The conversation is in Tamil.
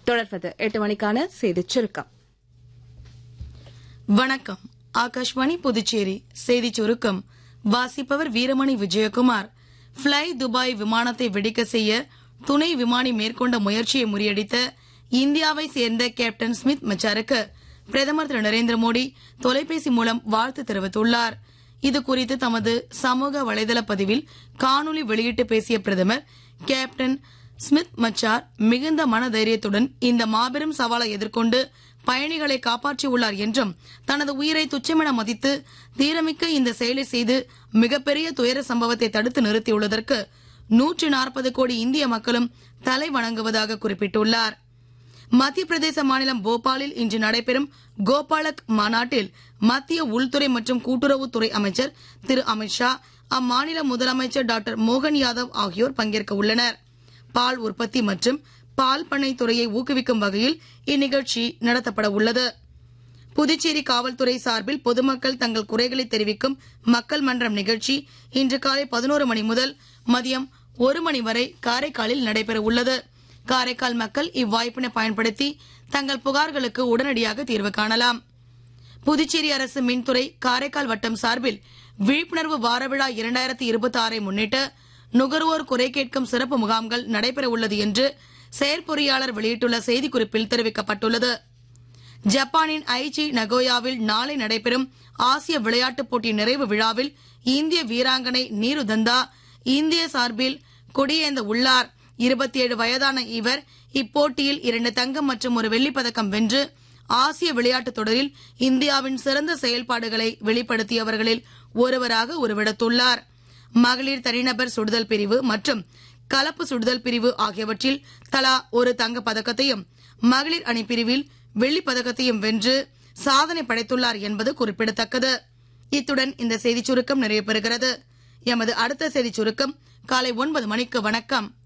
தொடர்வது எட்டு மணிக்கான செய்திச் சுருக்கம் வணக்கம் ஆகாஷ்வாணி புதுச்சேரி செய்திச் சுருக்கம் வாசிப்பவர் வீரமணி விஜயகுமார் ஃப்ளை துபாய் விமானத்தை வெடிக்க செய்ய துணை விமானி மேற்கொண்ட முயற்சியை முறியடித்த இந்தியாவை சேர்ந்த கேப்டன் ஸ்மித் மச்சாருக்கு பிரதமர் திரு நரேந்திர மோடி தொலைபேசி மூலம் வாழ்த்து தெரிவித்துள்ளார் இது குறித்து தமது சமூக வலைதள பதிவில் காணொலி வெளியிட்டு பேசிய பிரதமர் கேப்டன் ஸ்மித் மச்சார் மிகுந்த மனதைரியத்துடன் இந்த மாபெரும் சவாலை எதிர்கொண்டு பயணிகளை காப்பாற்றியுள்ளார் என்றும் தனது உயிரை துச்சமென மதித்து தீரமிக்க இந்த செயலை செய்து மிகப்பெரிய துயர சம்பவத்தை தடுத்து நிறுத்தியுள்ளதற்கு நூற்றி நாற்பது கோடி இந்திய மக்களும் தலை வணங்குவதாக குறிப்பிட்டுள்ளார் மத்திய பிரதேச மாநிலம் போபாலில் இன்று நடைபெறும் கோபாலக் மாநாட்டில் மத்திய உள்துறை மற்றும் கூட்டுறவுத்துறை அமைச்சர் திரு அமித்ஷா அம்மாநில முதலமைச்சர் டாக்டர் மோகன் யாதவ் ஆகியோர் பங்கேற்க உள்ளனர் பால் உற்பத்தி மற்றும் பால் பண்ணை துறையை ஊக்குவிக்கும் வகையில் இந்நிகழ்ச்சி நடத்தப்பட உள்ளது புதுச்சேரி காவல்துறை சார்பில் பொதுமக்கள் தங்கள் குறைகளை தெரிவிக்கும் மக்கள் மன்றம் நிகழ்ச்சி இன்று காலை பதினோரு மணி முதல் மதியம் ஒரு மணி வரை காரைக்காலில் நடைபெற உள்ளது காரைக்கால் மக்கள் இவ்வாய்ப்பினை பயன்படுத்தி தங்கள் புகார்களுக்கு உடனடியாக தீர்வு காணலாம் புதுச்சேரி அரசு மின்துறை காரைக்கால் வட்டம் சார்பில் விழிப்புணர்வு வார விழா இரண்டாயிரத்தி இருபத்தி ஆறை முன்னிட்டு நுகர்வோர் குறை கேட்கும் சிறப்பு முகாம்கள் நடைபெற உள்ளது என்று செயற்பொறியாளர் வெளியிட்டுள்ள செய்திக்குறிப்பில் தெரிவிக்கப்பட்டுள்ளது ஜப்பானின் ஐச்சி நகோயாவில் நாளை நடைபெறும் ஆசிய விளையாட்டுப் போட்டி நிறைவு விழாவில் இந்திய வீராங்கனை நீரு தந்தா இந்திய சார்பில் கொடியேந்த உள்ளார் இருபத்தி ஏழு வயதான இவர் இப்போட்டியில் இரண்டு தங்கம் மற்றும் ஒரு வெள்ளிப் பதக்கம் வென்று ஆசிய விளையாட்டுத் தொடரில் இந்தியாவின் சிறந்த செயல்பாடுகளை வெளிப்படுத்தியவர்களில் ஒருவராக உருவெடுத்துள்ளார் மகளிர் தனிநபர் சுடுதல் பிரிவு மற்றும் கலப்பு சுடுதல் பிரிவு ஆகியவற்றில் தலா ஒரு தங்கப் பதக்கத்தையும் மகளிர் அணி பிரிவில் வெள்ளிப் பதக்கத்தையும் வென்று சாதனை படைத்துள்ளார் என்பது குறிப்பிடத்தக்கது இத்துடன் இந்த செய்திச் சுருக்கம் நிறைவு பெறுகிறது எமது அடுத்த செய்திச் சுருக்கம் காலை ஒன்பது மணிக்கு வணக்கம்